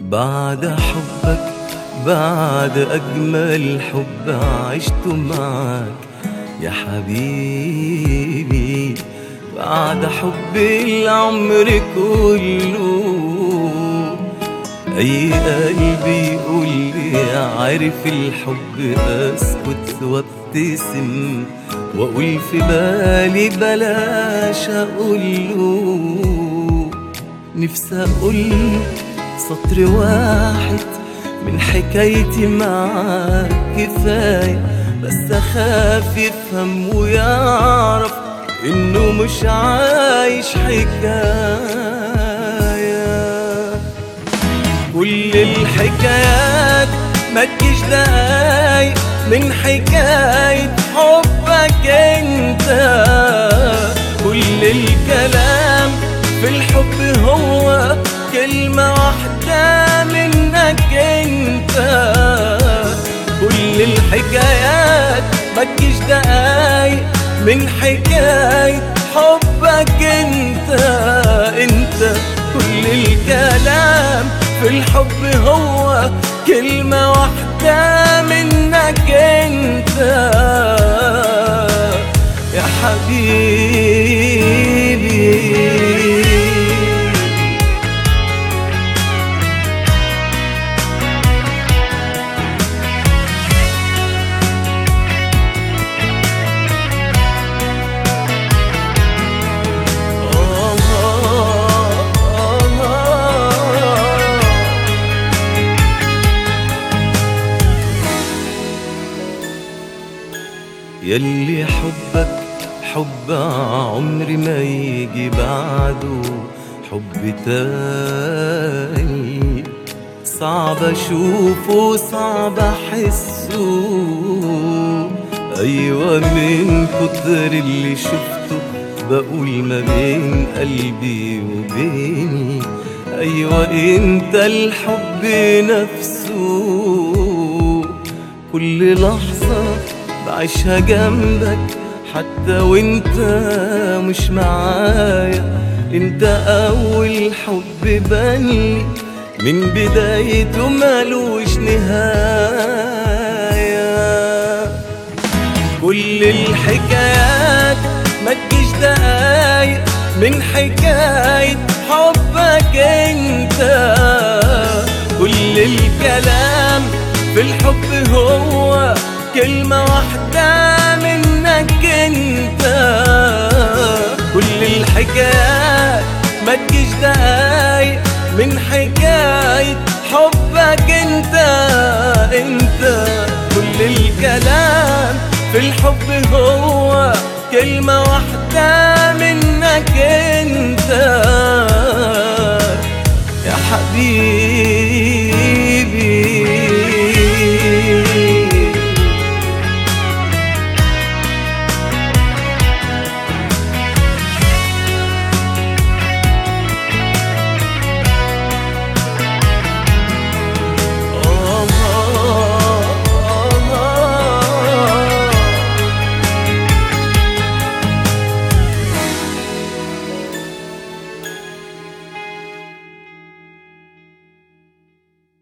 بعد حبك بعد أجمل حب عشته معك يا حبيبي بعد حب العمر كله أي قلبي يقول لي عارف الحب أسكت وابتسم وأقول في بالي بلاش أقوله نفسي أقول سطر واحد من حكايتي معاك كفاية بس أخاف يفهم ويعرف إنه مش عايش حكاية كل الحكايات ما تجيش دقايق من حكاية حبك انت كل الكلام في الحب هو كلمة واحدة منك انت كل الحكايات ما تجيش دقايق من حكاية حبك انت انت كل الكلام في الحب هو كلمة واحدة منك انت يا حبيبي يلي حبك حب عمري ما يجي بعده حب تاني صعب اشوفه صعب احسه ايوه من كتر اللي شفته بقول ما بين قلبي وبيني ايوه انت الحب نفسه كل لحظه بعيشها جنبك حتى وانت مش معايا انت اول حب بني من بدايته ملوش نهاية كل الحكايات ما تجيش دقايق من حكاية حبك انت كل الكلام في الحب هو كلمة واحدة منك انت كل الحكايات ما تجيش دقايق من حكاية حبك انت انت كل الكلام في الحب هو كلمة واحدة منك انت يا حبيبي